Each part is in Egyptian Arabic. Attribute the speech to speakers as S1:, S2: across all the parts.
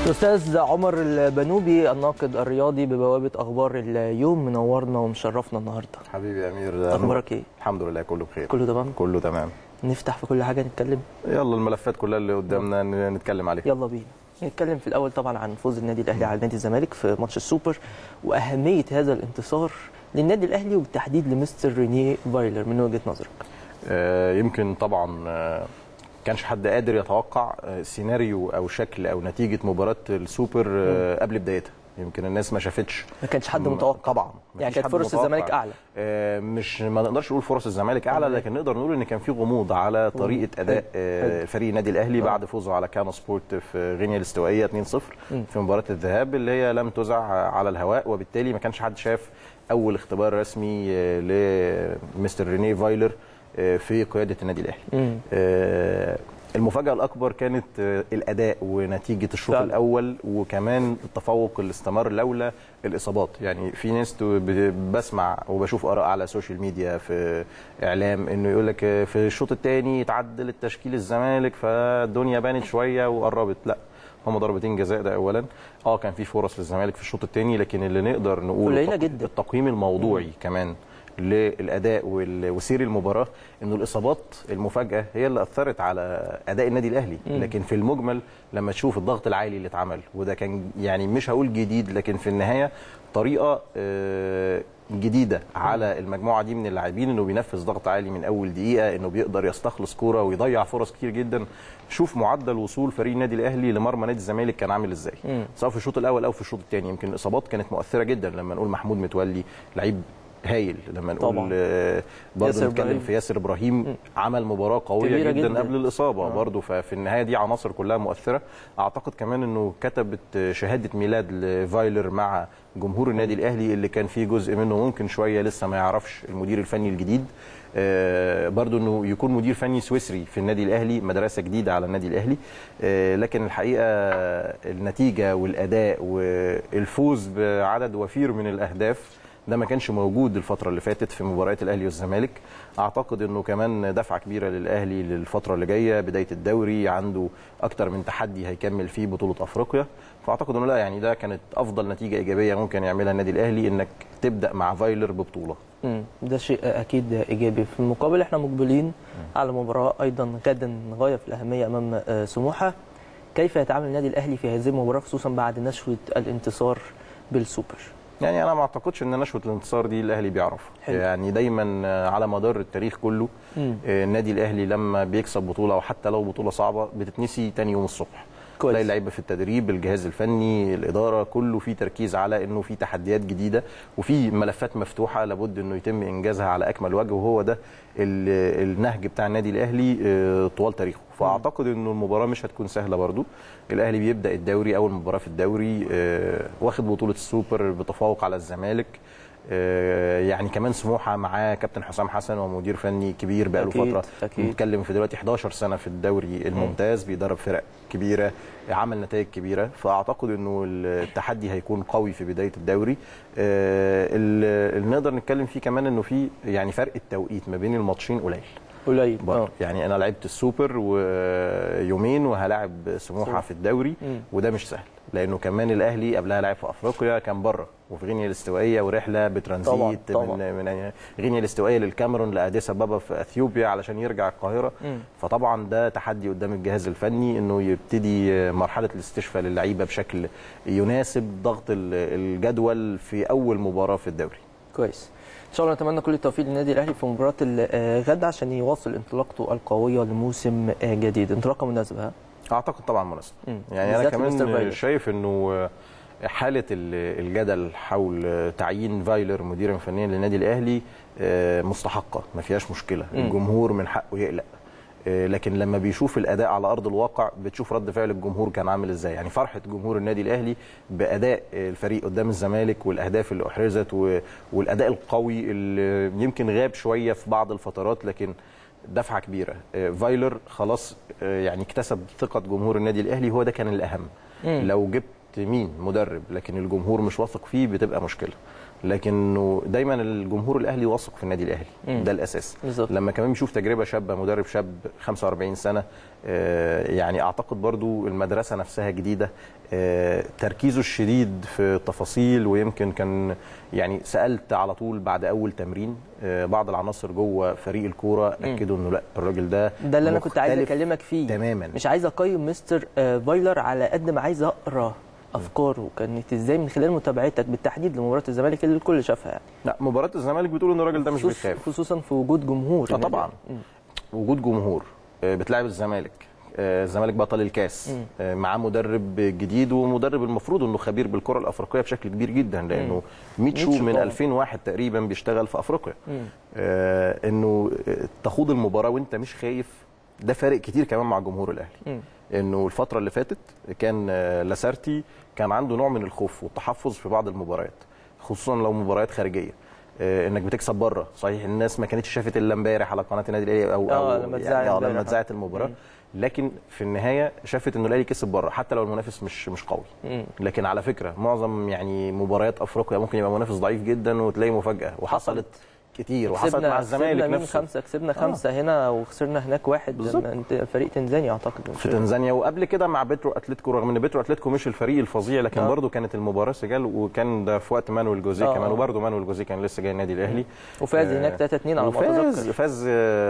S1: الاستاذ عمر البنوبي الناقد الرياضي ببوابه اخبار اليوم منورنا ومشرفنا النهارده
S2: حبيبي يا امير
S1: اخبارك ايه
S2: الحمد لله كله بخير
S1: كله تمام
S2: كله تمام
S1: نفتح في كل حاجه نتكلم
S2: يلا الملفات كلها اللي قدامنا ن- نتكلم عليها
S1: يلا بينا نتكلم في الاول طبعا عن فوز النادي الاهلي على نادي الزمالك في ماتش السوبر واهميه هذا الانتصار للنادي الاهلي وبالتحديد لمستر رينيه فايلر من وجهه نظرك
S2: آه، يمكن طبعا آه، كانش حد قادر يتوقع آه، سيناريو او شكل او نتيجه مباراه السوبر آه، قبل بدايتها يمكن الناس ما شافتش
S1: ما كانش حد
S2: م-
S1: متوقع
S2: طبعا ما
S1: يعني
S2: فيش
S1: كانت
S2: حد
S1: فرص
S2: متوقع.
S1: الزمالك اعلى
S2: آه، مش ما نقدرش نقول فرص الزمالك اعلى
S1: تمام.
S2: لكن نقدر نقول ان كان في غموض على طريقه اداء آه،
S1: حلو.
S2: فريق النادي الاهلي
S1: آه.
S2: بعد فوزه على كانا سبورت في غينيا الاستوائيه 2-0
S1: مم.
S2: في مباراه الذهاب اللي هي لم تذع على الهواء وبالتالي ما كانش حد شاف اول اختبار رسمي آه، لمستر رينيه فايلر آه، في قياده النادي الاهلي
S1: مم.
S2: آه، المفاجأة الأكبر كانت آه، الأداء ونتيجة الشوط
S1: فعلا.
S2: الأول وكمان التفوق اللي استمر لولا الإصابات يعني في ناس تو- ب- بسمع وبشوف آراء على السوشيال ميديا في إعلام إنه يقول لك آه، في الشوط الثاني اتعدل التشكيل الزمالك فالدنيا بانت شوية وقربت لا هم ضربتين جزاء ده اولا اه كان في فرص للزمالك في الشوط الثاني لكن اللي نقدر نقول
S1: قليلة جدا.
S2: التقييم الموضوعي كمان للاداء وال- وسير المباراه انه الاصابات المفاجاه هي اللي اثرت على اداء النادي الاهلي
S1: مم.
S2: لكن في المجمل لما تشوف الضغط العالي اللي اتعمل وده كان يعني مش هقول جديد لكن في النهايه طريقه آه، جديده على المجموعه دي من اللاعبين انه بينفذ ضغط عالي من اول دقيقه انه بيقدر يستخلص كوره ويضيع فرص كتير جدا شوف معدل وصول فريق النادي الاهلي لمرمى نادي الزمالك كان عامل ازاي
S1: مم.
S2: سواء في الشوط الاول او في الشوط الثاني يمكن الاصابات كانت مؤثره جدا لما نقول محمود متولي لعيب هايل لما نقول
S1: طبعاً.
S2: آه، برضه
S1: ياسر
S2: نتكلم
S1: إبراهيم.
S2: في ياسر ابراهيم عمل مباراه قويه
S1: كبيرة
S2: جدا,
S1: جداً.
S2: قبل الاصابه
S1: آه.
S2: برضه ففي النهايه دي عناصر كلها مؤثره اعتقد كمان انه كتبت شهاده ميلاد لفايلر مع جمهور النادي الاهلي اللي كان فيه جزء منه ممكن شويه لسه ما يعرفش المدير الفني الجديد آه، برضو انه يكون مدير فني سويسري في النادي الاهلي مدرسه جديده على النادي الاهلي آه، لكن الحقيقه النتيجه والاداء والفوز بعدد وفير من الاهداف ده ما كانش موجود الفتره اللي فاتت في مباريات الاهلي والزمالك اعتقد انه كمان دفعه كبيره للاهلي للفتره اللي جايه بدايه الدوري عنده اكتر من تحدي هيكمل فيه بطوله افريقيا فاعتقد انه لا يعني ده كانت افضل نتيجه ايجابيه ممكن يعملها النادي الاهلي انك تبدا مع فايلر ببطوله
S1: مم. ده شيء اكيد ايجابي في المقابل احنا مقبلين على مباراه ايضا غدا غايه في الاهميه امام آه، سموحه كيف يتعامل النادي الاهلي في هذه المباراه خصوصا بعد نشوه الانتصار بالسوبر
S2: يعني انا ما اعتقدش ان نشوه الانتصار دي الاهلي بيعرفها
S1: حلو.
S2: يعني دايما على مدار التاريخ كله
S1: مم.
S2: آه، النادي الاهلي لما بيكسب بطوله وحتى لو بطوله صعبه بتتنسي تاني يوم الصبح
S1: كويس.
S2: تلاقي اللعيبه في التدريب الجهاز الفني الاداره كله في تركيز على انه في تحديات جديده وفي ملفات مفتوحه لابد انه يتم انجازها على اكمل وجه وهو ده ال- النهج بتاع النادي الاهلي آه، طوال تاريخه فاعتقد انه المباراه مش هتكون سهله برضو الاهلي بيبدا الدوري اول مباراه في الدوري آه، واخد بطوله السوبر بتفوق على الزمالك آه، يعني كمان سموحه معاه كابتن حسام حسن ومدير فني كبير بقاله
S1: أكيد،
S2: فتره
S1: أكيد.
S2: بنتكلم في دلوقتي 11 سنه في الدوري الممتاز بيدرب فرق كبيره عمل نتائج كبيره فاعتقد انه التحدي هيكون قوي في بدايه الدوري آه، اللي اللي نقدر نتكلم فيه كمان انه في يعني فرق التوقيت ما بين الماتشين قليل
S1: قليل
S2: برضه
S1: اه
S2: يعني انا لعبت السوبر ويومين وهلاعب سموحه
S1: سموحة.
S2: في الدوري
S1: مم.
S2: وده مش سهل لانه كمان الاهلي قبلها لعب في افريقيا كان بره وفي غينيا الاستوائيه ورحله بترانزيت
S1: طبعاً، طبعاً.
S2: من من غينيا الاستوائيه للكاميرون لاديس ابابا في اثيوبيا علشان يرجع القاهره
S1: مم.
S2: فطبعا ده تحدي قدام الجهاز الفني انه يبتدي مرحله الاستشفاء للعيبه بشكل يناسب ضغط ال- الجدول في اول مباراه في الدوري
S1: كويس ان شاء الله نتمنى كل التوفيق للنادي الاهلي في مباراه الغد عشان يواصل انطلاقته القويه لموسم آه، جديد انطلاقه مناسبه ها؟
S2: اعتقد طبعا مناسب
S1: مم.
S2: يعني انا
S1: بالذات لمستر
S2: كمان
S1: فايلر.
S2: شايف انه حاله ال- الجدل حول تعيين فايلر مديرا فنيا للنادي الاهلي آه، مستحقه ما فيهاش مشكله
S1: مم.
S2: الجمهور من حقه يقلق آه، لكن لما بيشوف الاداء على ارض الواقع بتشوف رد فعل الجمهور كان عامل ازاي يعني فرحه جمهور النادي الاهلي باداء الفريق قدام الزمالك والاهداف اللي احرزت و- والاداء القوي اللي يمكن غاب شويه في بعض الفترات لكن دفعه كبيره آه، فايلر خلاص آه، يعني اكتسب ثقه جمهور النادي الاهلي هو ده كان الاهم
S1: مم.
S2: لو جبت مين مدرب لكن الجمهور مش واثق فيه بتبقى مشكله لكنه دايما الجمهور الاهلي واثق في النادي الاهلي
S1: مم.
S2: ده الاساس
S1: بالظبط.
S2: لما كمان بيشوف تجربه شابه مدرب شاب 45 سنه آه، يعني اعتقد برضو المدرسه نفسها جديده آه، تركيزه الشديد في التفاصيل ويمكن كان يعني سالت على طول بعد اول تمرين آه، بعض العناصر جوه فريق الكوره اكدوا انه لا الراجل ده
S1: ده اللي انا كنت عايز
S2: مختلف
S1: اكلمك فيه
S2: تماما
S1: مش عايز اقيم مستر آه، فايلر على قد ما عايز اقرا افكاره كانت ازاي من خلال متابعتك بالتحديد لمباراه الزمالك اللي الكل شافها يعني
S2: لا مباراه الزمالك بتقول ان الراجل ده مش
S1: خصوص-
S2: بيخاف
S1: خصوصا في وجود جمهور
S2: آه
S1: النادي
S2: طبعاً.
S1: الأهلي. مم.
S2: وجود جمهور آه، بتلعب الزمالك آه، الزمالك بطل الكاس
S1: مم.
S2: آه، معاه مدرب جديد ومدرب المفروض انه خبير بالكره الافريقيه بشكل كبير جدا لانه ميتشو
S1: ميتشو
S2: من
S1: طبعاً.
S2: 2001 تقريبا بيشتغل في افريقيا
S1: مم.
S2: آه، انه آه، تخوض المباراه وانت مش خايف ده فارق كتير كمان مع جمهور الاهلي
S1: مم.
S2: انه الفتره اللي فاتت كان آه، لاسارتي كان عنده نوع من الخوف والتحفظ في بعض المباريات خصوصا لو مباريات خارجيه آه، انك بتكسب بره صحيح الناس ما كانتش شافت الا امبارح على قناه النادي الاهلي او
S1: آه،
S2: او
S1: لما
S2: يعني
S1: اتذاعت
S2: آه، لما
S1: امبارح.
S2: اتذاعت المباراه لكن في النهايه شافت انه الاهلي كسب بره حتى لو المنافس مش مش قوي
S1: مم.
S2: لكن على فكره معظم يعني مباريات افريقيا ممكن يبقى منافس ضعيف جدا وتلاقي مفاجاه وحصلت كتير وحصلت
S1: كسبنا
S2: مع
S1: كسبنا
S2: الزمالك
S1: مين
S2: نفسه
S1: خمسه كسبنا خمسه هنا وخسرنا هناك واحد
S2: بالظبط.
S1: لما انت فريق تنزانيا اعتقد
S2: في تنزانيا وقبل كده مع بيترو اتلتيكو رغم ان بيترو اتلتيكو مش الفريق الفظيع لكن
S1: آه.
S2: برضه كانت المباراه سجال وكان ده في وقت مانويل جوزيه
S1: آه.
S2: كمان وبرضه مانويل جوزيه كان لسه جاي النادي الاهلي
S1: وفاز
S2: آه،
S1: هناك 3 2 على ما
S2: وفاز
S1: اتذكر
S2: فاز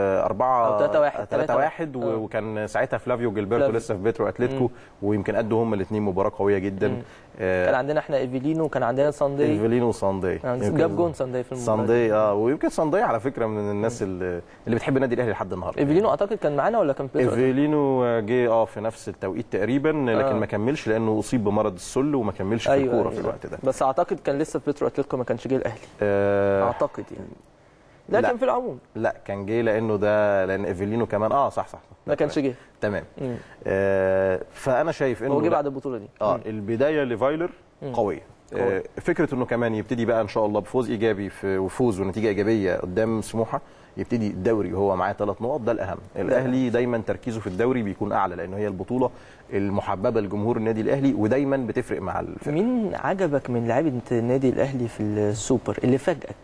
S2: 4
S1: أو 3-1
S2: 3 1
S1: آه.
S2: وكان ساعتها فلافيو جilberto
S1: فلافيو.
S2: لسه في بيترو اتلتيكو ويمكن ادوا هم الاثنين مباراه قويه جدا
S1: مم.
S2: آه،
S1: كان عندنا احنا ايفيلينو وكان عندنا ساندي
S2: ايفلينو وساندي يمكن
S1: جاب جون ساندي في المباراه دي.
S2: ساندي اه ويمكن ساندي على فكره من الناس اللي, اللي بتحب النادي الاهلي لحد النهارده
S1: ايفيلينو اعتقد كان معانا ولا كان بيترو
S2: ايفيلينو جه اه في نفس التوقيت تقريبا لكن
S1: آه.
S2: ما كملش لانه اصيب بمرض السل وما كملش في الكوره في الوقت ده
S1: بس اعتقد كان لسه في بيترو اتلتيكو ما كانش جه الاهلي
S2: آه
S1: اعتقد يعني
S2: لا.
S1: لكن في العموم
S2: لا كان جه لانه ده لان ايفيلينو كمان اه صح صح
S1: ما كانش جه
S2: تمام
S1: مم.
S2: آه فانا شايف انه
S1: هو جه
S2: لا.
S1: بعد البطوله دي
S2: اه
S1: مم.
S2: البدايه لفايلر
S1: مم.
S2: قويه
S1: قوية.
S2: آه فكره انه كمان يبتدي بقى ان شاء الله بفوز ايجابي في وفوز ونتيجه ايجابيه قدام سموحه يبتدي الدوري وهو معاه ثلاث نقط ده الاهم الاهلي دايما تركيزه في الدوري بيكون اعلى لانه هي البطوله المحببه لجمهور النادي الاهلي ودايما بتفرق مع الفرق
S1: مين عجبك من لعيبه النادي الاهلي في السوبر اللي فاجئك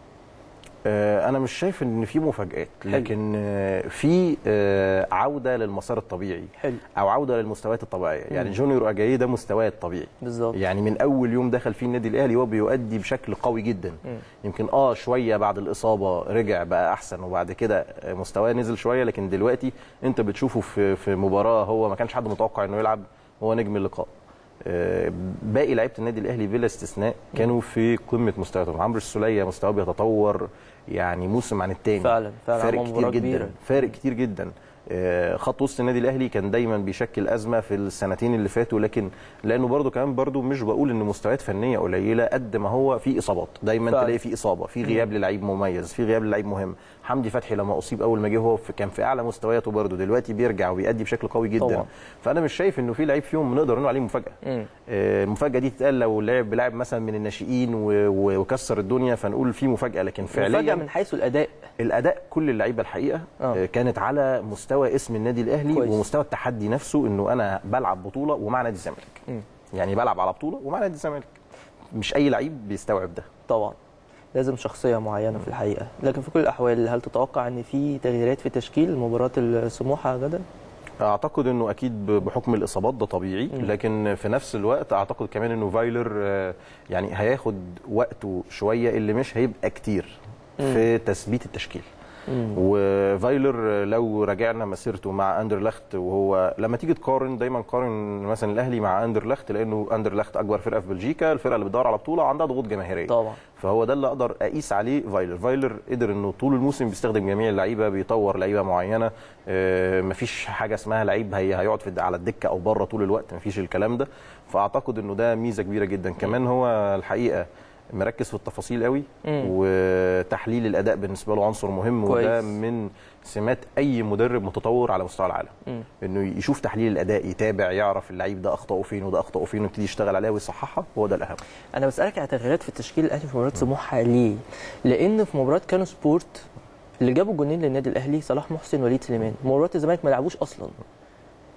S2: آه، انا مش شايف ان في مفاجات لكن آه، في آه، عوده للمسار الطبيعي
S1: حلو
S2: او عوده للمستويات الطبيعيه يعني جونيور اجاي ده مستواه الطبيعي
S1: بالظبط
S2: يعني من اول يوم دخل فيه النادي الاهلي هو بيؤدي بشكل قوي جدا
S1: مم.
S2: يمكن اه شويه بعد الاصابه رجع بقى احسن وبعد كده آه، مستواه نزل شويه لكن دلوقتي انت بتشوفه في في مباراه هو ما كانش حد متوقع انه يلعب هو نجم اللقاء آه، باقي لعيبه النادي الاهلي بلا استثناء كانوا في قمه مستوياتهم عمرو السوليه مستواه بيتطور يعني موسم عن التاني
S1: فعلا فعلا
S2: فارق
S1: عمل
S2: كتير
S1: مباراة
S2: جدا
S1: كبيرة.
S2: فارق كتير جدا آه، خط وسط النادي الاهلي كان دايما بيشكل ازمه في السنتين اللي فاتوا لكن لانه برضو كمان برضو مش بقول ان مستويات فنيه قليله قد ما هو في اصابات دايما
S1: فعلا.
S2: تلاقي في اصابه في غياب للعيب مميز في غياب للعيب مهم حمدي فتحي لما اصيب اول ما جه هو في كان في اعلى مستوياته برضو دلوقتي بيرجع وبيأدي بشكل قوي جدا
S1: طبعا.
S2: فانا مش شايف انه في لعيب فيهم نقدر نقول عليه مفاجاه
S1: مم.
S2: آه، المفاجاه دي تتقال لو لعب بلاعب مثلا من الناشئين و- و- وكسر الدنيا فنقول في مفاجاه لكن
S1: فعليا
S2: فعليا
S1: من حيث الاداء
S2: الاداء كل اللعيبه الحقيقه
S1: آه.
S2: آه. كانت على مستوى اسم النادي الاهلي
S1: كويس.
S2: ومستوى التحدي نفسه انه انا بلعب بطوله ومع نادي الزمالك
S1: مم.
S2: يعني بلعب على بطوله ومع نادي الزمالك مش اي لعيب بيستوعب ده
S1: طبعا لازم شخصيه معينه في الحقيقه لكن في كل الاحوال هل تتوقع ان في تغييرات في تشكيل مباراه السموحه غدا
S2: اعتقد انه اكيد ب- بحكم الاصابات ده طبيعي
S1: مم.
S2: لكن في نفس الوقت اعتقد كمان انه فايلر آه، يعني هياخد وقته شويه اللي مش هيبقى كتير في تثبيت التشكيل وفايلر لو راجعنا مسيرته مع اندرلخت وهو لما تيجي تقارن دايما قارن مثلا الاهلي مع اندرلخت لانه اندرلخت اكبر فرقه في بلجيكا الفرقه اللي بتدور على بطوله عندها ضغوط جماهيريه
S1: طبعا
S2: فهو ده اللي اقدر اقيس عليه فايلر فايلر قدر انه طول الموسم بيستخدم جميع اللعيبه بيطور لعيبه معينه آه، مفيش حاجه اسمها لعيب هي هيقعد في على الدكه او بره طول الوقت مفيش الكلام ده فاعتقد انه ده ميزه كبيره جدا كمان هو الحقيقه مركز في التفاصيل قوي
S1: مم.
S2: وتحليل الاداء بالنسبه له عنصر مهم وده
S1: كويس.
S2: من سمات اي مدرب متطور على مستوى العالم
S1: مم.
S2: انه يشوف تحليل الاداء يتابع يعرف اللعيب ده اخطائه فين وده اخطائه فين ويبتدي يشتغل عليها ويصححها هو ده الاهم
S1: انا بسالك على تغييرات في التشكيل الاهلي في مباراه سموحه ليه؟ لان في مباراه كانو سبورت اللي جابوا جونين للنادي الاهلي صلاح محسن وليد سليمان مباراه الزمالك ما لعبوش اصلا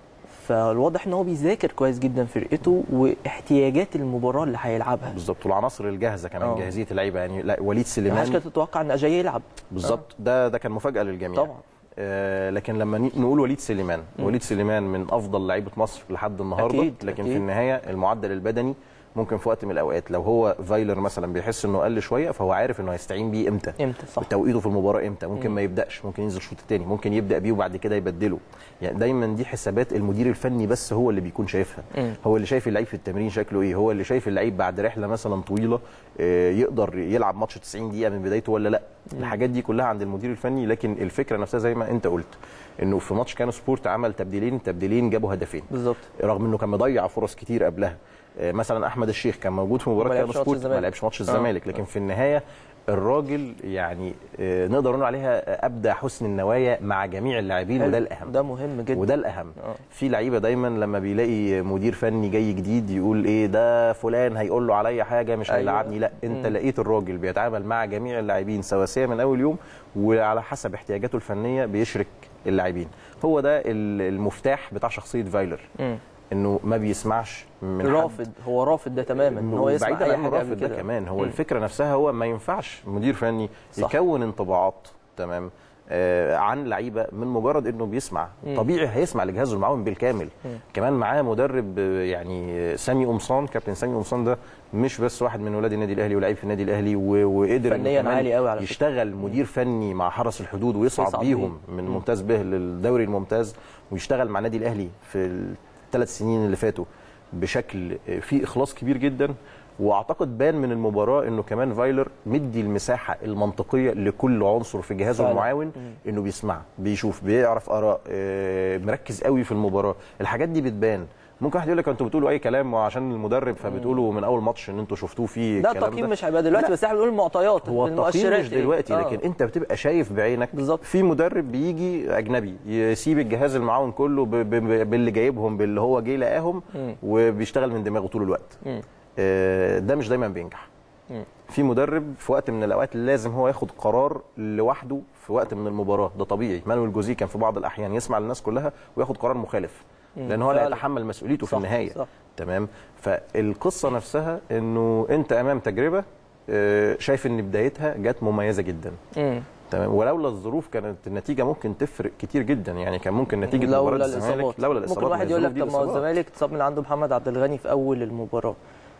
S1: فالواضح ان هو بيذاكر كويس جدا فرقته واحتياجات المباراه اللي هيلعبها
S2: بالظبط والعناصر الجاهزه كمان
S1: آه.
S2: جاهزيه اللعيبه يعني لا وليد
S1: عشان
S2: سليمان
S1: كده تتوقع ان اجاي يلعب
S2: بالظبط ده ده كان مفاجاه للجميع
S1: طبعا.
S2: آه لكن لما ن- نقول وليد سليمان وليد سليمان من افضل لعيبه مصر لحد النهارده
S1: أكيد،
S2: لكن
S1: أكيد.
S2: في النهايه المعدل البدني ممكن في وقت من الاوقات لو هو فايلر مثلا بيحس انه قل شويه فهو عارف انه هيستعين بيه امتى
S1: امتى صح
S2: توقيته في المباراه امتى ممكن ما يبداش ممكن ينزل الشوط الثاني ممكن يبدا بيه وبعد كده يبدله يعني دايما دي حسابات المدير الفني بس هو اللي بيكون شايفها
S1: مم.
S2: هو اللي شايف اللعيب في التمرين شكله ايه هو اللي شايف اللعيب بعد رحله مثلا طويله آه، يقدر يلعب ماتش 90 دقيقه من بدايته ولا لا الحاجات دي كلها عند المدير الفني لكن الفكره نفسها زي ما انت قلت انه في ماتش كانو سبورت عمل تبديلين تبديلين جابوا هدفين
S1: بالظبط
S2: رغم انه كان مضيع فرص كتير قبلها آه، مثلا احمد الشيخ كان موجود في مباراه
S1: وما
S2: كانو
S1: لعبش ماتش
S2: سبورت ما
S1: الزمالك.
S2: لعبش ماتش
S1: آه.
S2: الزمالك لكن في النهايه الراجل يعني آه، نقدر نقول عليها ابدى حسن النوايا مع جميع اللاعبين وده الاهم
S1: ده مهم جدا
S2: وده الاهم
S1: آه.
S2: في لعيبه دايما لما بيلاقي مدير فني جاي جديد يقول ايه ده فلان هيقول له عليا حاجه مش
S1: أيوة.
S2: هيلعبني لا انت
S1: مم.
S2: لقيت الراجل بيتعامل مع جميع اللاعبين سواسيه من اول يوم وعلى حسب احتياجاته الفنيه بيشرك اللاعبين هو ده ال- المفتاح بتاع شخصيه فايلر
S1: مم.
S2: انه ما بيسمعش من حد.
S1: رافض هو رافض ده تماما ان هو يسمع
S2: بعيدا
S1: اي
S2: عن
S1: حاجه
S2: الرافض
S1: قبل
S2: ده
S1: كده
S2: كمان هو
S1: مم.
S2: الفكره نفسها هو ما ينفعش مدير فني
S1: صح.
S2: يكون انطباعات تمام آه عن لعيبه من مجرد انه بيسمع
S1: مم.
S2: طبيعي هيسمع لجهازه المعاون بالكامل
S1: مم.
S2: كمان معاه مدرب آه، يعني آه، سامي قمصان كابتن سامي قمصان ده مش بس واحد من ولاد النادي الاهلي ولاعيب في النادي الاهلي و- وقدر إنه
S1: فنياً
S2: كمان
S1: عالي قوي على فكرة.
S2: يشتغل مدير فني مع حرس الحدود ويصعد
S1: ويصعد
S2: بيهم
S1: بيه.
S2: من
S1: مم.
S2: ممتاز به للدوري الممتاز ويشتغل مع النادي الاهلي في الثلاث سنين اللي فاتوا بشكل فيه اخلاص كبير جدا واعتقد بان من المباراه انه كمان فايلر مدي المساحه المنطقيه لكل عنصر في جهازه
S1: فعلا.
S2: المعاون انه بيسمع بيشوف بيعرف اراء آه، مركز قوي في المباراه الحاجات دي بتبان ممكن واحد يقول لك انتوا بتقولوا اي كلام وعشان المدرب فبتقولوا من اول ماتش ان انتوا شفتوه فيه
S1: ده
S2: الكلام
S1: التقييم مش هيبقى دلوقتي
S2: لا.
S1: بس احنا بنقول المعطيات
S2: هو التقييم
S1: المؤشرات
S2: مش
S1: إيه.
S2: دلوقتي
S1: آه.
S2: لكن انت بتبقى شايف بعينك
S1: بالظبط.
S2: في مدرب بيجي اجنبي يسيب الجهاز المعاون كله ب- ب- ب- باللي جايبهم باللي هو جاي لقاهم
S1: مم.
S2: وبيشتغل من دماغه طول الوقت
S1: مم.
S2: آه، ده مش دايما بينجح
S1: مم.
S2: في مدرب في وقت من الاوقات لازم هو ياخد قرار لوحده في وقت من المباراه ده طبيعي مانويل جوزيه كان في بعض الاحيان يسمع للناس كلها وياخد قرار مخالف
S1: مم.
S2: لان هو اللي
S1: فعلا.
S2: هيتحمل مسؤوليته في
S1: صح،
S2: النهايه
S1: صح.
S2: تمام فالقصه نفسها انه انت امام تجربه آه، شايف ان بدايتها جت مميزه جدا
S1: مم.
S2: تمام ولولا الظروف كانت النتيجه ممكن تفرق كتير جدا يعني كان ممكن نتيجه مباراه
S1: لولا
S2: الزمالك
S1: الاصابات
S2: لولا الاصابات
S1: ممكن
S2: ما
S1: واحد
S2: هي
S1: يقول لك
S2: الظروف
S1: طب
S2: دي
S1: ما هو
S2: الإصابات.
S1: الزمالك اتصاب من عنده محمد عبد الغني في اول المباراه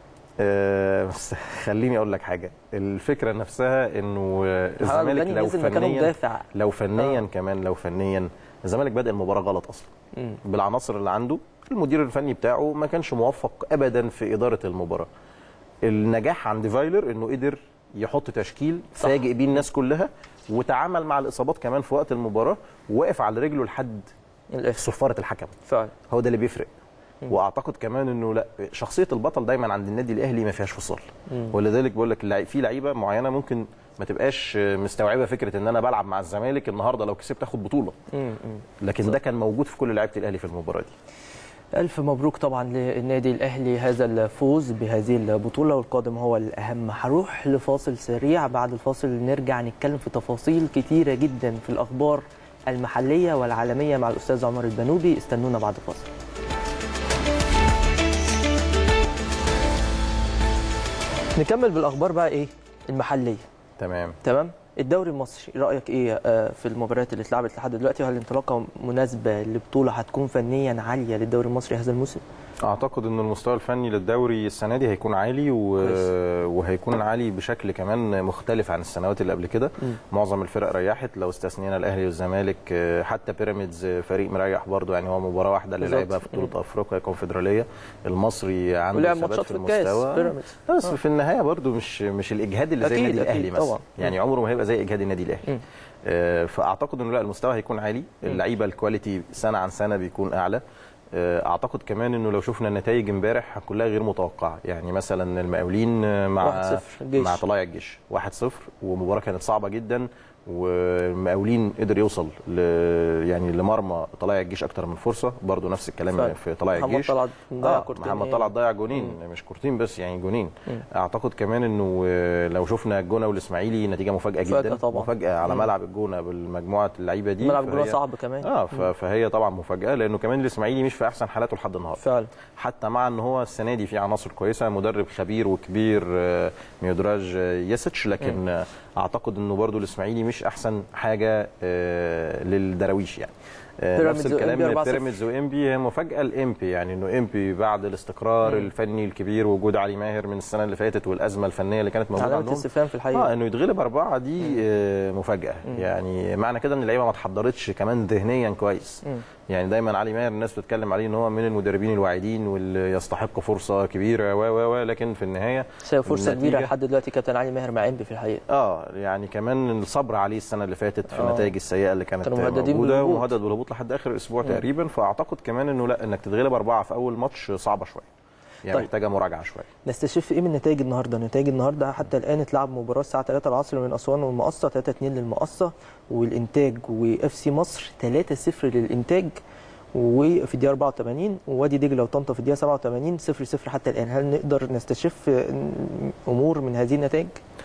S2: آه، بس خليني اقول لك حاجه الفكره نفسها انه آه،
S1: محمد عبد
S2: الزمالك
S1: الغني
S2: لو
S1: نزل مكانه
S2: فنيا
S1: مدافع
S2: لو فنيا
S1: آه.
S2: كمان لو فنيا الزمالك بدا المباراه غلط اصلا
S1: مم.
S2: بالعناصر اللي عنده المدير الفني بتاعه ما كانش موفق ابدا في اداره المباراه النجاح عند فايلر انه قدر يحط تشكيل
S1: صح.
S2: فاجئ بيه الناس كلها وتعامل مع الاصابات كمان في وقت المباراه ووقف على رجله لحد
S1: الاخر
S2: صفاره الحكم
S1: فعلا
S2: هو ده اللي بيفرق واعتقد كمان انه لا شخصيه البطل دايما عند النادي الاهلي ما فيهاش فصال
S1: مم.
S2: ولذلك بقول لك اللعي- في لعيبه معينه ممكن ما تبقاش مستوعبه فكره ان انا بلعب مع الزمالك النهارده لو كسبت اخد بطوله
S1: مم. مم.
S2: لكن ده كان موجود في كل لعيبه الاهلي في المباراه دي
S1: ألف مبروك طبعا للنادي الأهلي هذا الفوز بهذه البطولة والقادم هو الأهم هروح لفاصل سريع بعد الفاصل نرجع نتكلم في تفاصيل كتيرة جدا في الأخبار المحلية والعالمية مع الأستاذ عمر البنوبي استنونا بعد الفاصل نكمل بالأخبار بقى إيه المحلية
S2: تمام
S1: تمام الدوري المصري رايك ايه آه، في المباريات اللي اتلعبت لحد دلوقتي وهل الانطلاقه مناسبه لبطوله هتكون فنيا عاليه للدوري المصري هذا الموسم
S2: اعتقد ان المستوى الفني للدوري السنه دي هيكون عالي و...
S1: كويس.
S2: وهيكون عالي بشكل كمان مختلف عن السنوات اللي قبل كده
S1: مم.
S2: معظم الفرق ريحت لو استثنينا الاهلي والزمالك آه، حتى بيراميدز آه، فريق مريح برضه يعني هو مباراه واحده اللي
S1: بالظبط.
S2: لعبها في بطوله افريقيا الكونفدراليه المصري عنده
S1: ولعب
S2: ثبات
S1: ماتشات
S2: في
S1: في الكاس
S2: المستوى
S1: بيراميدز
S2: بس في النهايه برضه مش مش الاجهاد اللي زي
S1: أكيد،
S2: النادي الاهلي
S1: أكيد،
S2: مثلا
S1: طبعا.
S2: يعني عمره ما هيبقى زي اجهاد النادي
S1: مم.
S2: الاهلي آه، فاعتقد انه لا المستوى هيكون عالي اللعيبه الكواليتي سنه عن سنه بيكون اعلى آه، اعتقد كمان انه لو شفنا النتائج امبارح كلها غير متوقعه يعني مثلا المقاولين آه، مع
S1: 1-0 الجيش.
S2: مع طلائع الجيش 1-0 ومباراه كانت صعبه جدا والمقاولين قدر يوصل ل يعني لمرمى طلائع الجيش اكتر من فرصه برضو نفس الكلام
S1: فعلا.
S2: في طلائع
S1: محمد
S2: الجيش
S1: طلعت ضيع
S2: آه
S1: كورتين.
S2: محمد طلعت ضيع جونين مش كورتين بس يعني جونين اعتقد كمان انه آه، لو شفنا الجونه والاسماعيلي نتيجه مفاجاه
S1: مفاجأة
S2: جدا
S1: طبعا.
S2: مفاجاه على ملعب الجونه بالمجموعه اللعيبه دي
S1: ملعب الجونه
S2: فهي-
S1: صعب كمان
S2: اه ف- فهي طبعا مفاجاه لانه كمان الاسماعيلي مش في احسن حالاته لحد النهارده
S1: فعلا
S2: حتى مع ان هو السنه دي في عناصر كويسه مدرب خبير وكبير آه، ميودراج آه، ياسيتش لكن آه، اعتقد انه برضو الاسماعيلي مش احسن حاجه آه، للدراويش يعني آه،
S1: بيراميدز
S2: نفس
S1: وإنبي
S2: الكلام
S1: 4-0.
S2: بيراميدز وانبي هي مفاجاه الانبي يعني انه انبي بعد الاستقرار الفني الكبير ووجود علي ماهر من السنه اللي فاتت والازمه الفنيه اللي كانت موجوده
S1: علامه
S2: عندهم
S1: استفهام في الحقيقه
S2: اه انه يتغلب اربعه دي آه، مفاجاه يعني معنى كده ان اللعيبه ما اتحضرتش كمان ذهنيا كويس يعني دايما علي ماهر الناس بتتكلم عليه ان هو من المدربين الواعدين واللي يستحق فرصه كبيره و و و لكن في النهايه
S1: بس هي فرصه
S2: النتيجة-
S1: كبيره لحد دلوقتي كابتن علي ماهر مع انبي في الحقيقه
S2: اه يعني كمان الصبر عليه السنه اللي فاتت في
S1: آه.
S2: النتائج السيئه اللي كانت
S1: كانوا مهددين
S2: موجوده
S1: بالهبوط.
S2: ومهدد بالهبوط لحد اخر اسبوع تقريبا فاعتقد كمان انه لا انك تتغلب اربعه في اول ماتش صعبه شويه يعني
S1: طيب.
S2: محتاجه مراجعه شويه
S1: نستشف ايه من نتائج النهارده؟ نتائج النهارده حتى الان اتلعب مباراه الساعه 3 العصر من اسوان والمقصه 3 2 للمقصه والانتاج واف سي مصر 3 0 للانتاج وفي الدقيقه 84 ووادي دجله وطنطا في الدقيقه 87 0 0 حتى الان هل نقدر نستشف امور من هذه النتائج؟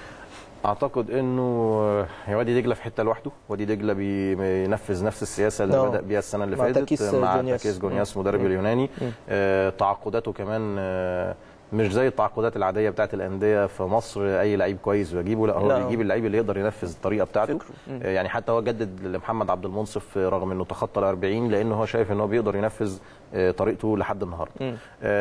S2: اعتقد انه هي وادي دجله في حته لوحده وادي دجله بي- بينفذ نفس السياسه اللي
S1: آه.
S2: بدا بيها السنه اللي
S1: مع
S2: فاتت
S1: تكيس
S2: مع
S1: جونياس.
S2: تكيس جونياس مدرب
S1: مم.
S2: اليوناني
S1: مم.
S2: آه، تعاقداته كمان آه، مش زي التعاقدات العاديه بتاعت الانديه في مصر اي لعيب كويس بجيبه لا هو
S1: لا.
S2: بيجيب اللعيب اللي يقدر ينفذ الطريقه بتاعته
S1: فكره. مم.
S2: آه، يعني حتى هو جدد لمحمد عبد المنصف آه، رغم انه تخطى ال 40 لانه هو شايف ان هو بيقدر ينفذ آه، طريقته لحد النهارده
S1: مم.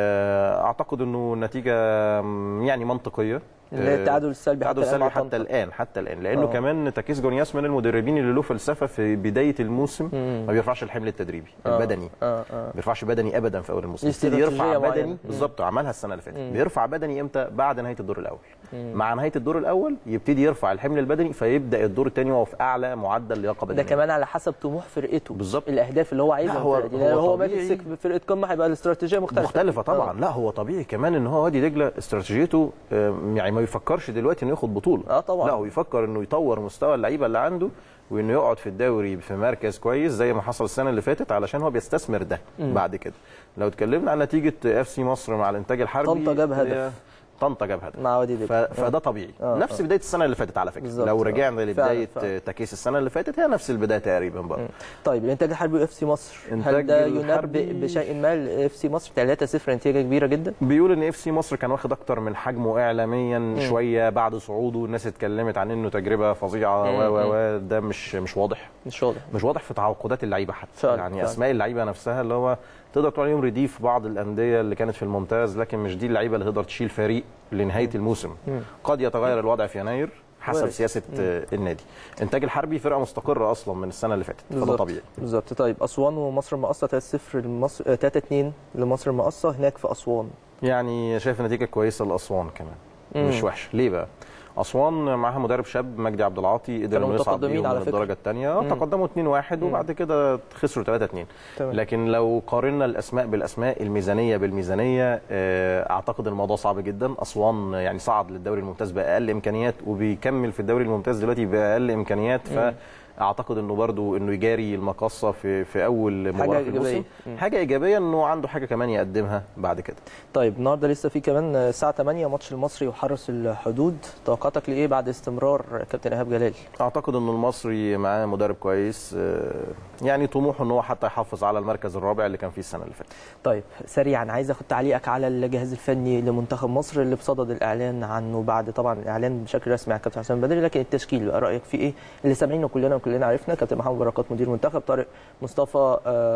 S2: آه، اعتقد انه النتيجه مم، يعني منطقيه
S1: اللي هي التعادل السلبي حتى
S2: التعادل
S1: الآن مع
S2: السلبي حتى
S1: طنطا.
S2: الان حتى الان لانه
S1: آه.
S2: كمان تاكيس جونياس من المدربين اللي له فلسفه في بدايه الموسم
S1: مم.
S2: ما بيرفعش الحمل التدريبي
S1: آه.
S2: البدني
S1: اه اه
S2: ما بيرفعش بدني ابدا في اول الموسم
S1: دي
S2: يبتدي
S1: استراتيجية
S2: يرفع
S1: معينة.
S2: بدني
S1: مم.
S2: بالظبط عملها السنه اللي فاتت
S1: مم.
S2: بيرفع بدني امتى بعد نهايه الدور الاول
S1: مم.
S2: مع نهايه الدور الاول يبتدي يرفع الحمل البدني فيبدا الدور الثاني وهو في اعلى معدل لياقه بدنيه
S1: ده كمان على حسب طموح فرقته
S2: بالظبط.
S1: الاهداف اللي هو عايزها
S2: لا،
S1: من
S2: هو-
S1: الفرقة دي.
S2: هو
S1: لو هو
S2: طبيعي.
S1: ماسك فرقه قمه هيبقى الاستراتيجيه مختلفه
S2: مختلفة طبعا
S1: آه.
S2: لا هو طبيعي كمان ان هو وادي دجله استراتيجيته آم، يعني ما بيفكرش دلوقتي انه ياخد بطولة
S1: اه طبعا
S2: لا هو يفكر انه يطور مستوى اللعيبة اللي عنده وانه يقعد في الدوري في مركز كويس زي ما حصل السنة اللي فاتت علشان هو بيستثمر ده
S1: مم.
S2: بعد كده لو اتكلمنا عن نتيجة اف سي مصر مع الانتاج الحربي
S1: طنطا جاب هدف.
S2: هي- طنطا جاب هدف
S1: مع وادي
S2: ف...
S1: دجله
S2: فده طبيعي
S1: آه،
S2: نفس
S1: آه.
S2: بدايه السنه اللي فاتت على فكره
S1: بالظبط،
S2: لو
S1: آه.
S2: رجعنا
S1: فعلا،
S2: لبدايه
S1: فعلا.
S2: تكيس السنه اللي فاتت هي نفس البدايه تقريبا برضه
S1: طيب الانتاج الحربي واف سي مصر هل
S2: إنتاج
S1: ده
S2: الحربي-
S1: ينبئ بشيء ما لاف سي مصر 3 0 نتيجه كبيره جدا
S2: بيقول ان اف سي مصر كان واخد اكتر من حجمه اعلاميا شويه بعد صعوده الناس اتكلمت عن انه تجربه فظيعه
S1: مم.
S2: و و و ده مش مش واضح
S1: مش واضح
S2: مش واضح في تعاقدات اللعيبه حتى
S1: فعلا،
S2: يعني
S1: فعلا.
S2: اسماء اللعيبه نفسها اللي هو تقدر تقول عليهم رديف بعض الانديه اللي كانت في الممتاز لكن مش دي اللعيبه اللي تقدر تشيل فريق لنهايه الموسم
S1: مم.
S2: قد يتغير الوضع في يناير حسب
S1: وارد.
S2: سياسه آه، النادي انتاج الحربي فرقه مستقره اصلا من السنه اللي فاتت فده
S1: بالظبط.
S2: طبيعي
S1: بالظبط طيب اسوان ومصر المقصه 3 0 لمصر 3 2 لمصر المقصه هناك في اسوان
S2: يعني شايف نتيجه كويسه لاسوان كمان
S1: مم.
S2: مش وحشه ليه بقى اسوان معاها مدرب شاب مجدي عبد العاطي قدر
S1: كانوا
S2: انه يصعد
S1: متقدمين
S2: بيهم
S1: على
S2: من
S1: فكرة.
S2: الدرجه الثانيه
S1: مم.
S2: تقدموا 2-1 وبعد كده خسروا 3-2
S1: تمام
S2: لكن لو قارنا الاسماء بالاسماء الميزانيه بالميزانيه آه، اعتقد الموضوع صعب جدا اسوان يعني صعد للدوري الممتاز باقل امكانيات وبيكمل في الدوري الممتاز دلوقتي باقل امكانيات
S1: مم.
S2: فاعتقد انه برضو انه يجاري المقصه في في اول
S1: حاجة
S2: مباراه في
S1: إيجابية.
S2: الموسم
S1: مم.
S2: حاجه ايجابيه انه عنده حاجه كمان يقدمها بعد كده
S1: طيب النهارده لسه في كمان الساعه 8 ماتش المصري وحرس الحدود توقعاتك لايه بعد استمرار كابتن ايهاب جلال
S2: اعتقد ان المصري معاه مدرب كويس آه، يعني طموحه ان هو حتى يحافظ على المركز الرابع اللي كان فيه السنه اللي فاتت
S1: طيب سريعا عايز اخد تعليقك على الجهاز الفني لمنتخب مصر اللي بصدد الاعلان عنه بعد طبعا الاعلان بشكل رسمي عن كابتن حسام بدري لكن التشكيل بقى رايك فيه ايه اللي سامعينه كلنا وكلنا عرفنا كابتن محمد بركات مدير منتخب طارق مصطفى آه،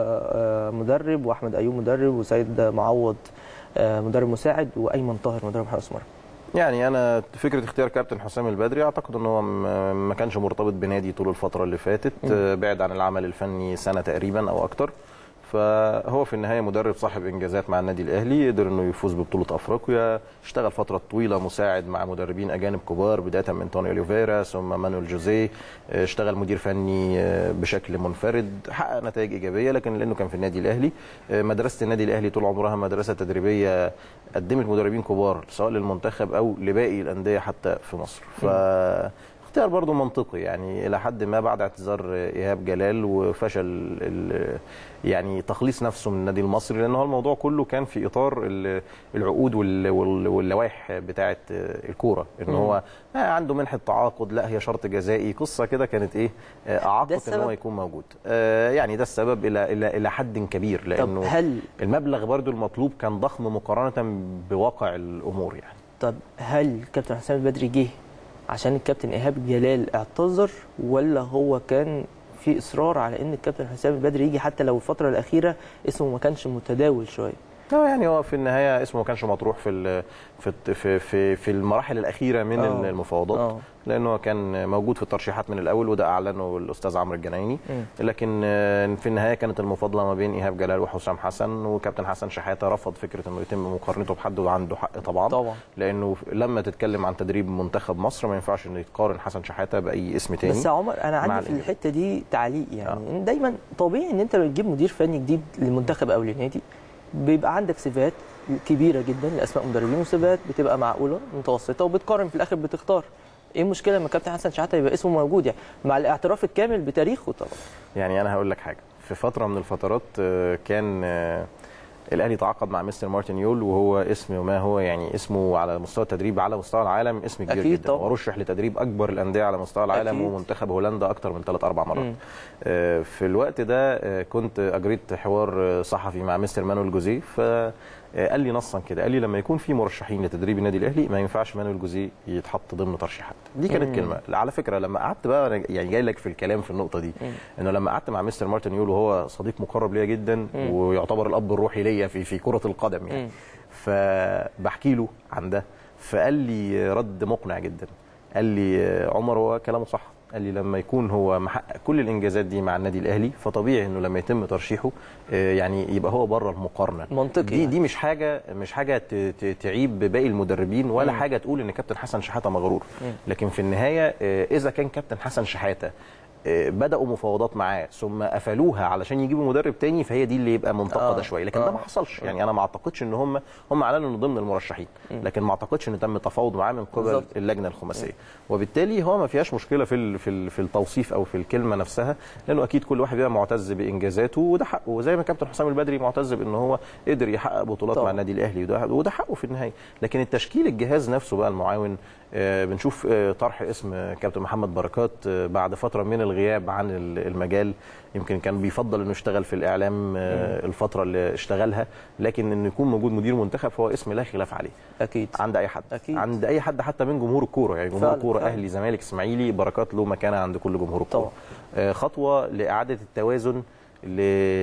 S1: آه، مدرب واحمد ايوب مدرب وسيد معوض آه، مدرب مساعد وايمن طاهر مدرب حراس مرمى
S2: يعني انا فكره اختيار كابتن حسام البدري اعتقد ان هو م- ما كانش مرتبط بنادي طول الفتره اللي فاتت آه، بعد عن العمل الفني سنه تقريبا او اكتر فهو في النهايه مدرب صاحب انجازات مع النادي الاهلي قدر انه يفوز ببطوله افريقيا اشتغل فتره طويله مساعد مع مدربين اجانب كبار بدايه من توني اوليفيرا ثم مانويل جوزيه اه، اشتغل مدير فني اه، بشكل منفرد حقق نتائج ايجابيه لكن لانه كان في النادي الاهلي اه، مدرسه النادي الاهلي طول عمرها مدرسه تدريبيه قدمت مدربين كبار سواء للمنتخب او لباقي الانديه حتى في مصر ف اختيار برضو منطقي يعني الى حد ما بعد اعتذار ايهاب جلال وفشل ال- يعني تخليص نفسه من النادي المصري لان هو الموضوع كله كان في اطار ال- العقود وال- وال- واللوائح بتاعه الكوره ان هو آه، عنده منحه تعاقد لا هي شرط جزائي قصه كده كانت ايه آه، اعاقت ان
S1: السبب؟
S2: هو يكون موجود آه، يعني ده السبب الى الى الى حد كبير
S1: طب
S2: لانه
S1: هل
S2: المبلغ برضو المطلوب كان ضخم مقارنه بواقع الامور يعني
S1: طب هل كابتن حسام البدري جه عشان الكابتن ايهاب جلال اعتذر ولا هو كان في اصرار على ان الكابتن حسام البدري يجي حتى لو الفتره الاخيره اسمه ما كانش متداول شويه
S2: اه يعني هو في النهايه اسمه ما كانش مطروح في ال- في الت- في في, في المراحل الاخيره من
S1: آه.
S2: المفاوضات
S1: آه.
S2: لانه هو كان موجود في الترشيحات من الاول وده اعلنه الاستاذ عمرو الجنايني
S1: مم.
S2: لكن آه، في النهايه كانت المفاضله ما بين ايهاب جلال وحسام حسن وكابتن حسن شحاته رفض فكره انه يتم مقارنته بحد وعنده حق طبعا
S1: طبعا
S2: لانه لما تتكلم عن تدريب منتخب مصر ما ينفعش انه يتقارن حسن شحاته باي اسم تاني
S1: بس يا عمر انا
S2: مع
S1: عندي في
S2: الإنجاز.
S1: الحته دي تعليق يعني إن دايما طبيعي ان انت بتجيب مدير فني جديد للمنتخب او للنادي بيبقى عندك سيفات كبيره جدا لاسماء مدربين وسيفات بتبقى معقوله متوسطه وبتقارن في الاخر بتختار ايه المشكله لما كابتن حسن شحاته يبقى اسمه موجود يعني مع الاعتراف الكامل بتاريخه طبعا
S2: يعني انا هقول لك حاجه في فتره من الفترات آه، كان آه، الاهلي تعاقد مع مستر مارتن يول وهو اسم ما هو يعني اسمه على مستوى التدريب على مستوى العالم اسم كبير
S1: أكيد
S2: جدا
S1: طبعا.
S2: ورشح لتدريب اكبر الانديه على مستوى العالم
S1: أكيد.
S2: ومنتخب هولندا اكتر من ثلاث اربع مرات
S1: مم.
S2: آه، في الوقت ده آه، كنت اجريت حوار آه، صحفي مع مستر مانويل جوزيه ف آه، قال لي نصا كده قال لي لما يكون في مرشحين لتدريب النادي الاهلي ما ينفعش مانويل جوزيه يتحط ضمن ترشيحات دي كانت
S1: مم.
S2: كلمه على فكره لما قعدت بقى أنا يعني جاي لك في الكلام في النقطه دي انه لما قعدت مع مستر مارتن يول وهو صديق مقرب ليا جدا ويعتبر الاب الروحي ليا في في كره القدم يعني
S1: مم.
S2: فبحكي له عن ده فقال لي رد مقنع جدا قال لي عمر هو كلامه صح قال لي لما يكون هو محقق كل الانجازات دي مع النادي الاهلي فطبيعي انه لما يتم ترشيحه آه، يعني يبقى هو بره المقارنه
S1: منطقي
S2: دي
S1: يعني.
S2: دي مش حاجه مش حاجه ت- ت- تعيب باقي المدربين ولا حاجه تقول ان كابتن حسن شحاته مغرور لكن في النهايه آه، اذا كان كابتن حسن شحاته آه، بداوا مفاوضات معاه ثم قفلوها علشان يجيبوا مدرب تاني فهي دي اللي يبقى منتقده
S1: آه.
S2: شويه لكن
S1: آه.
S2: ده ما حصلش يعني انا ما اعتقدش ان هم هم اعلنوا انه ضمن المرشحين لكن ما اعتقدش ان تم تفاوض معاه من قبل
S1: بالظبط.
S2: اللجنه الخماسيه وبالتالي هو ما فيهاش مشكله في ال- في ال- في التوصيف او في الكلمه نفسها لانه اكيد كل واحد بيبقى معتز بانجازاته وده حقه وزي ما كابتن حسام البدري معتز بان هو قدر يحقق بطولات
S1: طبعا.
S2: مع النادي الاهلي وده وده حقه في النهايه لكن التشكيل الجهاز نفسه بقى المعاون آه، بنشوف آه، طرح اسم آه، كابتن محمد بركات آه، بعد فتره من الغياب عن ال- المجال يمكن كان بيفضل انه يشتغل في الاعلام آه، الفتره اللي اشتغلها لكن انه يكون موجود مدير منتخب فهو اسم لا خلاف عليه
S1: اكيد
S2: عند اي حد
S1: أكيد.
S2: عند اي حد حتى من جمهور الكوره يعني جمهور
S1: فعلا،
S2: الكوره
S1: فعلا.
S2: اهلي زمالك اسماعيلي بركات له مكانه عند كل جمهور الكوره
S1: طبعا.
S2: آه، خطوه لاعاده التوازن ل...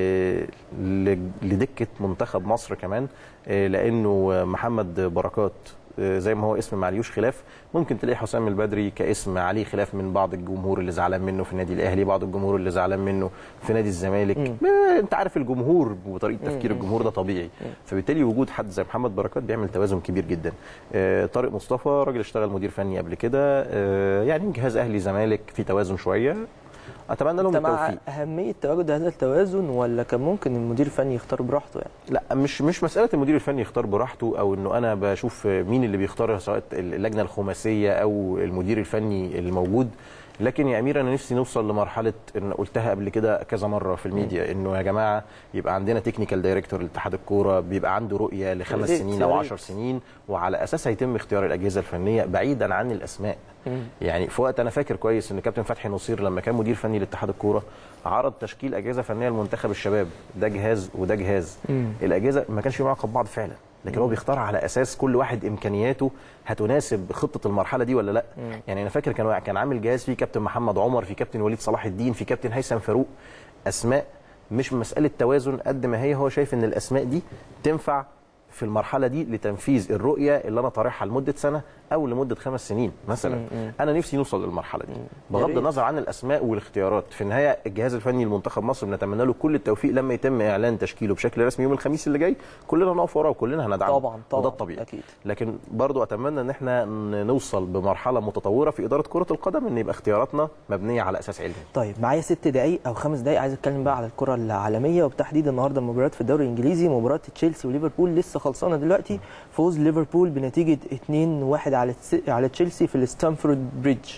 S2: ل... لدكه منتخب مصر كمان آه، لانه محمد بركات آه، زي ما هو اسم معليوش خلاف ممكن تلاقي حسام البدري كاسم عليه خلاف من بعض الجمهور اللي زعلان منه في النادي الاهلي بعض الجمهور اللي زعلان منه في نادي الزمالك آه، انت عارف الجمهور وطريقه تفكير الجمهور ده طبيعي فبالتالي وجود حد زي محمد بركات بيعمل توازن كبير جدا آه، طارق مصطفى راجل اشتغل مدير فني قبل كده آه، يعني جهاز اهلي زمالك في توازن شويه اتمنى لهم
S1: انت مع
S2: التوفيق
S1: اهميه تواجد هذا التوازن ولا كان ممكن المدير الفني يختار براحته يعني
S2: لا مش مش مساله المدير الفني يختار براحته او انه انا بشوف مين اللي بيختار سواء اللجنه الخماسيه او المدير الفني الموجود لكن يا امير انا نفسي نوصل لمرحله ان قلتها قبل كده كذا مره في الميديا انه يا جماعه يبقى عندنا تكنيكال دايركتور لاتحاد الكوره بيبقى عنده رؤيه لخمس
S1: يا ريت،
S2: سنين
S1: يا
S2: او
S1: ريت.
S2: عشر سنين وعلى اساسها يتم اختيار الاجهزه الفنيه بعيدا عن الاسماء يعني في وقت انا فاكر كويس ان كابتن فتحي نصير لما كان مدير فني لاتحاد الكوره عرض تشكيل اجهزه فنيه لمنتخب الشباب ده جهاز وده جهاز الاجهزه ما كانش في معاقب بعض فعلا لكن هو بيختار على اساس كل واحد امكانياته هتناسب خطه المرحله دي ولا لا يعني انا فاكر كان كان عامل جهاز فيه كابتن محمد عمر في كابتن وليد صلاح الدين في كابتن هيثم فاروق اسماء مش مساله توازن قد ما هي هو شايف ان الاسماء دي تنفع في المرحله دي لتنفيذ الرؤيه اللي انا طارحها لمده سنه او لمده خمس سنين مثلا انا نفسي نوصل للمرحله دي بغض
S1: ريت.
S2: النظر عن الاسماء والاختيارات في النهايه الجهاز الفني لمنتخب مصر بنتمنى له كل التوفيق لما يتم اعلان تشكيله بشكل رسمي يوم الخميس اللي جاي كلنا نقف وراه وكلنا هندعمه
S1: طبعا طبعا
S2: وده الطبيعي
S1: اكيد
S2: لكن برضو اتمنى ان احنا ن- نوصل بمرحله متطوره في اداره كره القدم ان يبقى اختياراتنا مبنيه على اساس علمي
S1: طيب معايا ست دقايق او خمس دقايق عايز اتكلم بقى على الكره العالميه وبتحديد النهارده المباريات في الدوري الانجليزي مباراه تشيلسي وليفربول لسه خلصانه دلوقتي فوز ليفربول بنتيجه 2-1 على تس- على تشيلسي في الستانفورد بريدج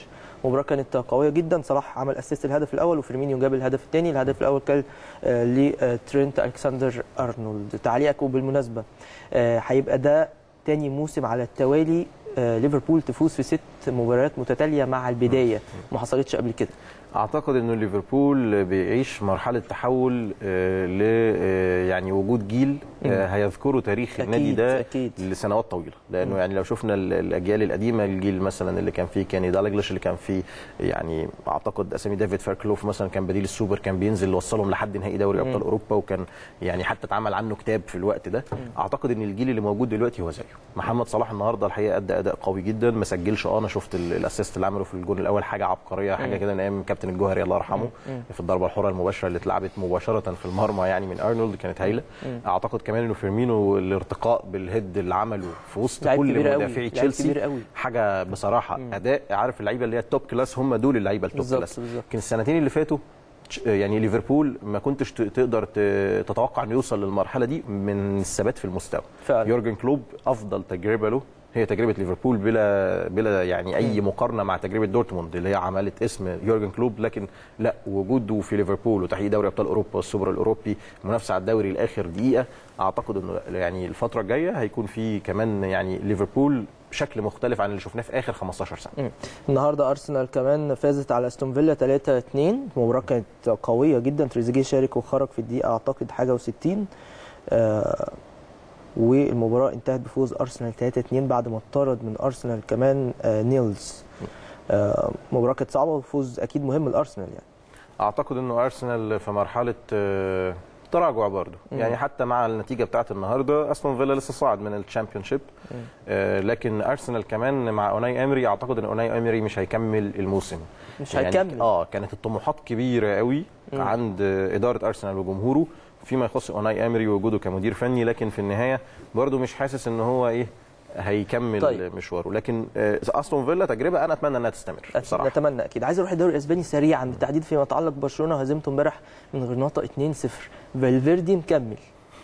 S1: مباراه كانت قويه جدا صلاح عمل اسيست الهدف الاول وفيرمينيو جاب الهدف الثاني الهدف الاول كان آه، لترينت الكسندر ارنولد تعليقك وبالمناسبه آه، هيبقى ده تاني موسم على التوالي آه، ليفربول تفوز في ست مباريات متتاليه مع البدايه ما حصلتش قبل كده
S2: اعتقد انه ليفربول بيعيش مرحله تحول آه، ل آه، يعني وجود جيل آه، هيذكروا تاريخ النادي
S1: أكيد،
S2: ده
S1: أكيد.
S2: لسنوات طويله لانه يعني لو شفنا ال- الاجيال القديمه الجيل مثلا اللي كان فيه كاني دالجلش اللي كان فيه يعني اعتقد اسامي ديفيد فيركلوف مثلا كان بديل السوبر كان بينزل يوصلهم لحد نهائي دوري ابطال اوروبا وكان يعني حتى اتعمل عنه كتاب في الوقت ده اعتقد ان الجيل اللي موجود دلوقتي هو زيه محمد صلاح النهارده الحقيقه ادى اداء قوي جدا ما سجلش اه انا شفت ال- الاسيست اللي عمله في الجون الاول حاجه عبقريه حاجه كده من ايام كابتن الجوهري الله يرحمه في الضربه الحره المباشره اللي اتلعبت مباشره في المرمى يعني من ارنولد كانت هايله اعتقد كمان انه فيرمينو الارتقاء بالهيد اللي عمله في وسط
S1: لعيب
S2: كل
S1: كبير قوي،
S2: مدافعي
S1: لعيب كبير
S2: تشيلسي
S1: قوي.
S2: حاجه بصراحه اداء عارف اللعيبه اللي هي التوب كلاس هم دول اللعيبه التوب
S1: بالظبط،
S2: كلاس
S1: بالظبط.
S2: لكن السنتين اللي فاتوا تش- يعني ليفربول ما كنتش ت- تقدر ت- تتوقع انه يوصل للمرحله دي من الثبات في المستوى
S1: فعلا.
S2: يورجن كلوب افضل تجربه له هي تجربه ليفربول بلا بلا يعني اي مقارنه مع تجربه دورتموند اللي هي عملت اسم يورجن كلوب لكن لا وجوده في ليفربول وتحقيق دوري ابطال اوروبا والسوبر الاوروبي منافسه على الدوري لاخر دقيقه اعتقد انه يعني الفتره الجايه هيكون في كمان يعني ليفربول بشكل مختلف عن اللي شفناه في اخر 15 سنه
S1: مم. النهارده ارسنال كمان فازت على استون فيلا 3 2 المباراه كانت قويه جدا تريزيجيه شارك وخرج في الدقيقه اعتقد حاجه و60 آه والمباراه انتهت بفوز ارسنال 3 2 بعد ما اتطرد من ارسنال كمان آه نيلز آه مباراه كانت صعبه وفوز اكيد مهم لارسنال يعني
S2: اعتقد انه ارسنال في مرحله آه، تراجع برضه يعني حتى مع النتيجه بتاعت النهارده استون فيلا لسه صاعد من الشامبيونشيب آه، لكن ارسنال كمان مع اوناي امري اعتقد ان اوناي امري مش هيكمل الموسم
S1: مش
S2: يعني
S1: هيكمل.
S2: اه كانت الطموحات كبيره قوي عند آه، اداره ارسنال وجمهوره فيما يخص اوناي امري ووجوده كمدير فني لكن في النهايه برضه مش حاسس ان هو ايه هيكمل
S1: طيب.
S2: طيب. مشواره لكن آه، استون فيلا تجربه انا اتمنى انها تستمر
S1: أكيد
S2: بصراحه
S1: نتمنى اكيد عايز اروح الدوري الاسباني سريعا بالتحديد فيما يتعلق برشلونه وهزيمته امبارح من غرناطه 2-0 فالفيردي مكمل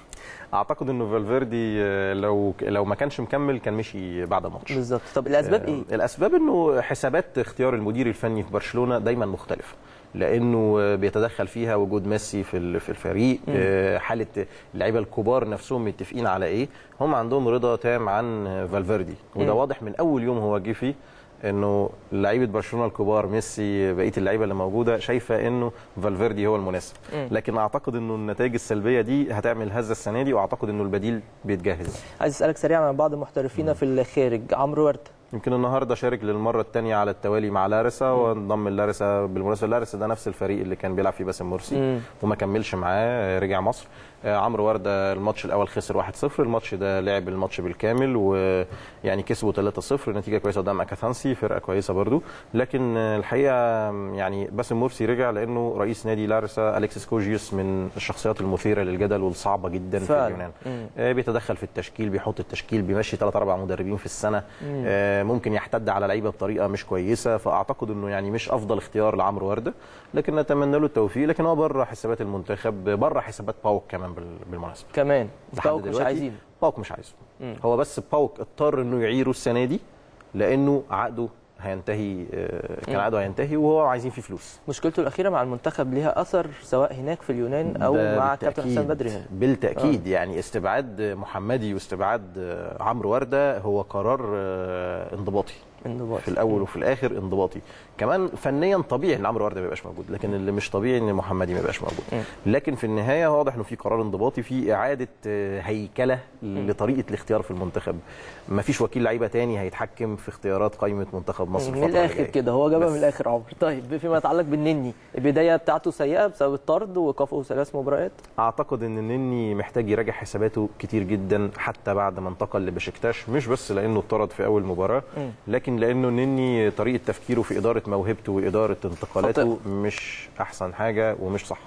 S2: اعتقد انه فالفيردي آه، لو لو ما كانش مكمل كان مشي بعد الماتش
S1: بالظبط طب الاسباب ايه؟
S2: آه، الاسباب انه حسابات اختيار المدير الفني في برشلونه دايما مختلفه لانه آه، بيتدخل فيها وجود ميسي في ال- في الفريق آه، حاله اللعيبه الكبار نفسهم متفقين على ايه هم عندهم رضا تام عن آه، فالفيردي وده واضح من اول يوم هو جه فيه انه لعيبه برشلونه الكبار ميسي بقيه اللعيبه اللي موجوده شايفه انه فالفيردي هو المناسب لكن اعتقد انه النتائج السلبيه دي هتعمل هزه السنه دي واعتقد انه البديل بيتجهز
S1: عايز اسالك سريعا عن بعض محترفين في الخارج عمرو ورده
S2: يمكن النهارده شارك للمره الثانيه على التوالي مع لارسا وانضم لارسا بالمناسبه لارسا ده نفس الفريق اللي كان بيلعب فيه باسم مرسي وما كملش معاه رجع مصر آه، عمرو ورده الماتش الاول خسر 1-0 الماتش ده لعب الماتش بالكامل ويعني كسبوا 3-0 نتيجه كويسه قدام اكاثانسي فرقه كويسه برضو لكن آه، الحقيقه يعني باسم مرسي رجع لانه رئيس نادي لارسا اليكسيس كوجيوس من الشخصيات المثيره للجدل والصعبه جدا في
S1: فعلا.
S2: اليونان آه، بيتدخل في التشكيل بيحط التشكيل بيمشي ثلاث اربع مدربين في السنه آه، ممكن يحتد على لعيبه بطريقه مش كويسه فاعتقد انه يعني مش افضل اختيار لعمرو ورده لكن نتمنى له التوفيق لكن هو بره حسابات المنتخب بره حسابات باوك كمان بال- بالمناسبه
S1: كمان
S2: لحد
S1: باوك مش
S2: دلوقتي
S1: عايزين
S2: باوك مش عايزه هو بس باوك اضطر انه يعيره السنه دي لانه عقده هينتهي آه، كان عقده هينتهي وهو عايزين فيه فلوس
S1: مشكلته الاخيره مع المنتخب ليها اثر سواء هناك في اليونان او
S2: ده
S1: مع كابتن
S2: بالتأكيد-
S1: حسام بدري هنا
S2: بالتاكيد آه. يعني استبعاد محمدي واستبعاد آه، عمرو ورده هو قرار آه، انضباطي
S1: انضباطي.
S2: في الاول وفي الاخر انضباطي كمان فنيا طبيعي ان عمرو ورده ما يبقاش موجود لكن اللي مش طبيعي ان محمدي ما يبقاش موجود لكن في النهايه واضح انه في قرار انضباطي في اعاده آه، هيكله لطريقه الاختيار في المنتخب ما فيش وكيل لعيبه تاني هيتحكم في اختيارات قائمه منتخب مصر
S1: من
S2: الفترة اللي
S1: الاخر
S2: جاية.
S1: كده هو جابها
S2: بس.
S1: من الاخر عمر طيب فيما يتعلق بالنني البدايه بتاعته سيئه بسبب الطرد وقفه ثلاث مباريات
S2: اعتقد ان النني محتاج يراجع حساباته كتير جدا حتى بعد ما انتقل لبشكتاش مش بس لانه اتطرد في اول مباراه لكن لانه النني طريقه تفكيره في اداره موهبته واداره انتقالاته مش احسن حاجه ومش صح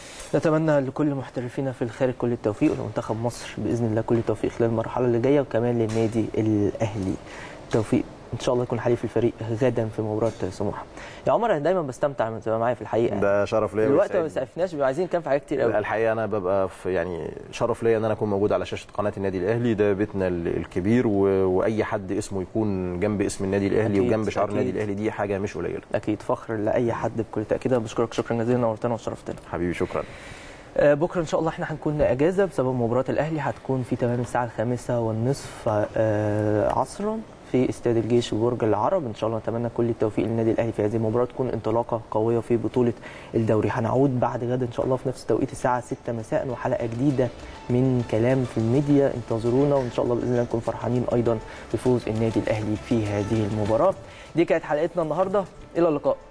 S1: نتمنى لكل محترفينا في الخارج كل التوفيق ولمنتخب مصر باذن الله كل التوفيق خلال المرحله اللي جايه وكمان للنادي الاهلي توفيق ان ان شاء الله يكون حليف الفريق غدا في مباراه سموحه يا عمر انا دايما بستمتع لما تبقى معايا في الحقيقه
S2: ده شرف ليا
S1: الوقت ما
S2: ويسعدني.
S1: بيسعفناش بيبقى عايزين كام في حاجات كتير قوي
S2: الحقيقه انا ببقى في يعني شرف ليا ان انا اكون موجود على شاشه قناه النادي الاهلي ده بيتنا ال- الكبير و... واي حد اسمه يكون جنب اسم النادي الاهلي
S1: أكيد،
S2: وجنب شعار
S1: أكيد.
S2: النادي الاهلي دي حاجه مش قليله
S1: اكيد فخر لاي حد بكل تاكيد أنا بشكرك شكرا جزيلا نورتنا وشرفتنا
S2: حبيبي شكرا
S1: آه، بكره ان شاء الله احنا هنكون اجازه بسبب مباراه الاهلي هتكون في تمام الساعه الخامسة والنصف آه، عصرا في استاد الجيش وبرج العرب ان شاء الله نتمنى كل التوفيق للنادي الاهلي في هذه المباراه تكون انطلاقه قويه في بطوله الدوري هنعود بعد غد ان شاء الله في نفس التوقيت الساعه 6 مساء وحلقه جديده من كلام في الميديا انتظرونا وان شاء الله باذن الله نكون فرحانين ايضا بفوز النادي الاهلي في هذه المباراه دي كانت حلقتنا النهارده الى اللقاء